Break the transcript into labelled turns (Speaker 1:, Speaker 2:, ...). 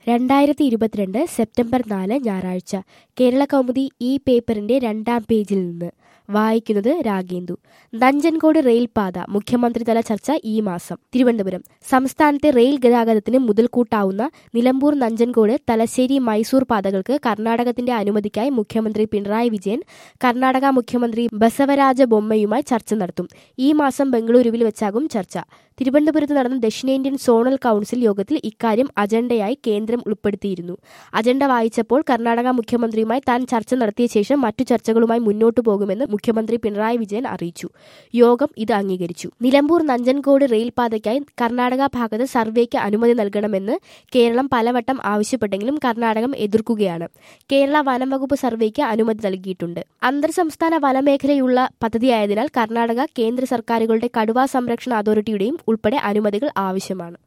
Speaker 1: രണ്ടായിരത്തി ഇരുപത്തിരണ്ട് സെപ്റ്റംബർ നാല് ഞായറാഴ്ച കേരള കൗമുദി ഈ പേപ്പറിന്റെ രണ്ടാം പേജിൽ നിന്ന് വായിക്കുന്നത് രാഗേന്ദു നഞ്ചൻകോട് റെയിൽപാത മുഖ്യമന്ത്രിതല ചർച്ച ഈ മാസം തിരുവനന്തപുരം സംസ്ഥാനത്തെ റെയിൽ ഗതാഗതത്തിന് മുതൽക്കൂട്ടാവുന്ന നിലമ്പൂർ നഞ്ചൻകോട് തലശ്ശേരി മൈസൂർ പാതകൾക്ക് കർണാടകത്തിന്റെ അനുമതിക്കായി മുഖ്യമന്ത്രി പിണറായി വിജയൻ കർണാടക മുഖ്യമന്ത്രി ബസവരാജ ബൊമ്മയുമായി ചർച്ച നടത്തും ഈ മാസം ബംഗളൂരുവിൽ വെച്ചാകും ചർച്ച തിരുവനന്തപുരത്ത് നടന്ന ദക്ഷിണേന്ത്യൻ സോണൽ കൗൺസിൽ യോഗത്തിൽ ഇക്കാര്യം അജണ്ടയായി കേന്ദ്രം ഉൾപ്പെടുത്തിയിരുന്നു അജണ്ട വായിച്ചപ്പോൾ കർണാടക മുഖ്യമന്ത്രിയുമായി താൻ ചർച്ച നടത്തിയ ശേഷം മറ്റു ചർച്ചകളുമായി മുന്നോട്ടു പോകുമെന്ന് മുഖ്യമന്ത്രി പിണറായി വിജയൻ അറിയിച്ചു യോഗം ഇത് അംഗീകരിച്ചു നിലമ്പൂർ നഞ്ചൻകോട് റെയിൽപാതയ്ക്കായി കർണാടക ഭാഗത്ത് സർവേക്ക് അനുമതി നൽകണമെന്ന് കേരളം പലവട്ടം ആവശ്യപ്പെട്ടെങ്കിലും കർണാടകം എതിർക്കുകയാണ് കേരള വനം വകുപ്പ് സർവേക്ക് അനുമതി നൽകിയിട്ടുണ്ട് അന്തർ സംസ്ഥാന വനമേഖലയുള്ള പദ്ധതിയായതിനാൽ കർണാടക കേന്ദ്ര സർക്കാരുകളുടെ കടുവാ സംരക്ഷണ അതോറിറ്റിയുടെയും ഉൾപ്പെടെ അനുമതികൾ ആവശ്യമാണ്